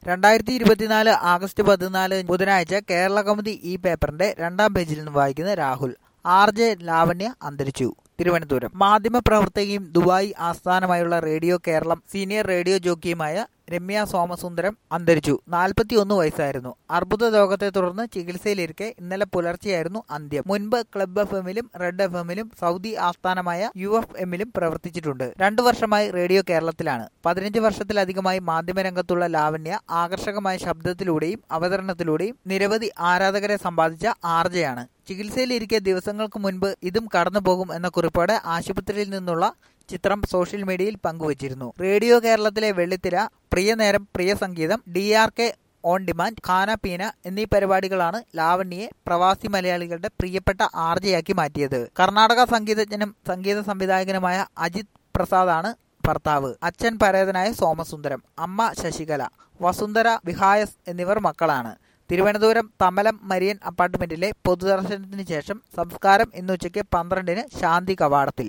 രണ്ടായിരത്തി ഇരുപത്തിനാല് ആഗസ്റ്റ് പതിനാല് ബുധനാഴ്ച കേരള കൗമുദി ഈ പേപ്പറിന്റെ രണ്ടാം പേജിൽ നിന്ന് വായിക്കുന്ന രാഹുൽ ആർ ജെ ലാവണ്യ അന്തരിച്ചു തിരുവനന്തപുരം മാധ്യമ പ്രവർത്തകയും ദുബായ് ആസ്ഥാനമായുള്ള റേഡിയോ കേരളം സീനിയർ റേഡിയോ ജോക്കിയുമായ രമ്യ സോമസുന്ദരം അന്തരിച്ചു നാൽപ്പത്തിയൊന്ന് വയസ്സായിരുന്നു അർബുദ രോഗത്തെ തുടർന്ന് ചികിത്സയിലിരിക്കെ ഇന്നലെ പുലർച്ചെയായിരുന്നു അന്ത്യം മുൻപ് ക്ലബ് എഫ് എമ്മിലും റെഡ് എഫ് എമ്മിലും സൗദി ആസ്ഥാനമായ യു എഫ് എമ്മിലും പ്രവർത്തിച്ചിട്ടുണ്ട് രണ്ടു വർഷമായി റേഡിയോ കേരളത്തിലാണ് പതിനഞ്ച് വർഷത്തിലധികമായി മാധ്യമരംഗത്തുള്ള ലാവണ്യ ആകർഷകമായ ശബ്ദത്തിലൂടെയും അവതരണത്തിലൂടെയും നിരവധി ആരാധകരെ സമ്പാദിച്ച ആർജയാണ് ചികിത്സയിലിരിക്കെ ദിവസങ്ങൾക്ക് മുൻപ് ഇതും കടന്നുപോകും എന്ന കുറിപ്പോടെ ആശുപത്രിയിൽ നിന്നുള്ള ചിത്രം സോഷ്യൽ മീഡിയയിൽ പങ്കുവച്ചിരുന്നു റേഡിയോ കേരളത്തിലെ വെള്ളിത്തിര പ്രിയ നേരം പ്രിയ സംഗീതം D R K on demand Khana Peena എന്നീ പരിപാടികളാണ് ലാവണ്യെ പ്രവാസി മലയാളികളുടെ പ്രിയപ്പെട്ട ആർജയാക്കി മാറ്റിയത് കർണാടക സംഗീതജ്ഞനും സംഗീത സംവിധായകനുമായ അജിത് പ്രസാദാണ് ഭർത്താവ് അച്ഛൻ പരേതനായ സോമസുന്ദരം അമ്മ ശശികല വസുന്ധര വിഹായസ് എന്നിവർ മക്കളാണ് തിരുവനന്തപുരം തമലം മരിയൻ അപ്പാർട്ട്മെന്റിലെ പൊതുദർശനത്തിന് ശേഷം സംസ്കാരം ഇന്നുച്ചയ്ക്ക് പന്ത്രണ്ടിന് ശാന്തി കവാടത്തിൽ